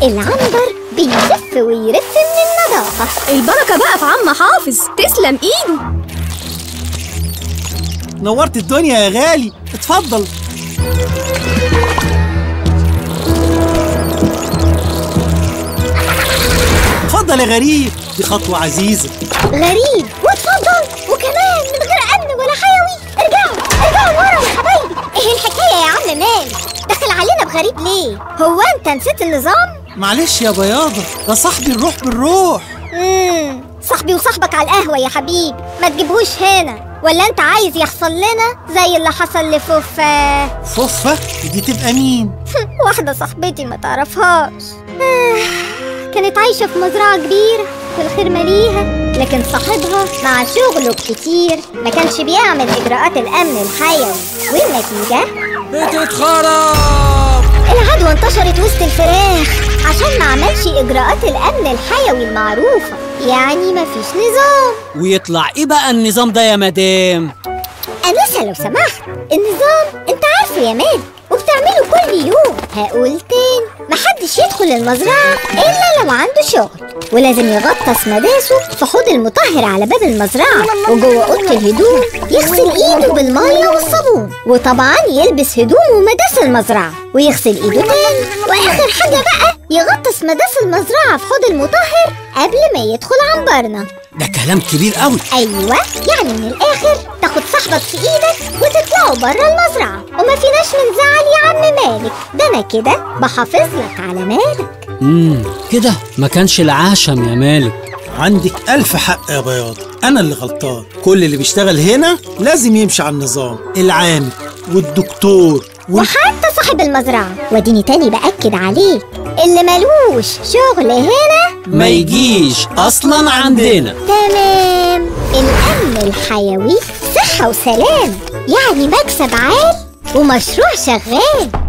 العنبر بيلف ويرف من النظافة البركة بقى في عم حافظ تسلم ايده نورت الدنيا يا غالي اتفضل اتفضل يا غريب دي خطوة عزيزة غريب واتفضل وكمان من غير أمن ولا حيوي ارجعوا ارجعوا ورا يا حبايبي ايه الحكاية يا عم مالك داخل علينا بغريب ليه هو انت نسيت النظام معلش يا بياضة ده صاحبي الروح بالروح امم صاحبي وصاحبك على القهوة يا حبيبي ما تجيبهوش هنا ولا انت عايز يحصل لنا زي اللي حصل لفوفا فوفة دي تبقى مين واحدة صاحبتي ما تعرفهاش آه، كانت عايشة في مزرعة كبيرة والخير مليها لكن صاحبها مع شغله الكتير ما كانش بيعمل إجراءات الأمن الحيوي والنتيجة بتتخرب العدوى انتشرت وسط الفراخ عشان ما عملش إجراءات الأمن الحيوي المعروفة يعني مفيش نظام ويطلع ايه بقى النظام ده يا مدام أنسة لو سمحت النظام أنت عارفه يا مال وبتعمله كل يوم هقول تاني محدش يدخل المزرعة إلا لو عنده شغل ولازم يغطس مداسه في حوض المطهر على باب المزرعة وجوه أوضة الهدوم يغسل إيده بالمية والصابون وطبعا يلبس هدوم ومداس المزرعة ويغسل إيده تاني وآخر حاجة بقى يغطس مداس المزرعة في حوض المطهر قبل ما يدخل عنبرنا ده كلام كبير قوي ايوه يعني من الاخر تاخد صاحبك في ايدك وتطلعوا بره المزرعه وما فيناش من زعل يا عم مالك ده انا كده بحافظ لك على مالك امم كده ما كانش العشم يا مالك عندك ألف حق يا بياضة أنا اللي غلطان كل اللي بيشتغل هنا لازم يمشي على النظام العام والدكتور وال... وحتى صاحب المزرعه واديني تاني باكد عليك اللي ملوش شغل هنا ما يجيش اصلا عندنا تمام الامن الحيوي صحه وسلام يعني مكسب عال ومشروع شغال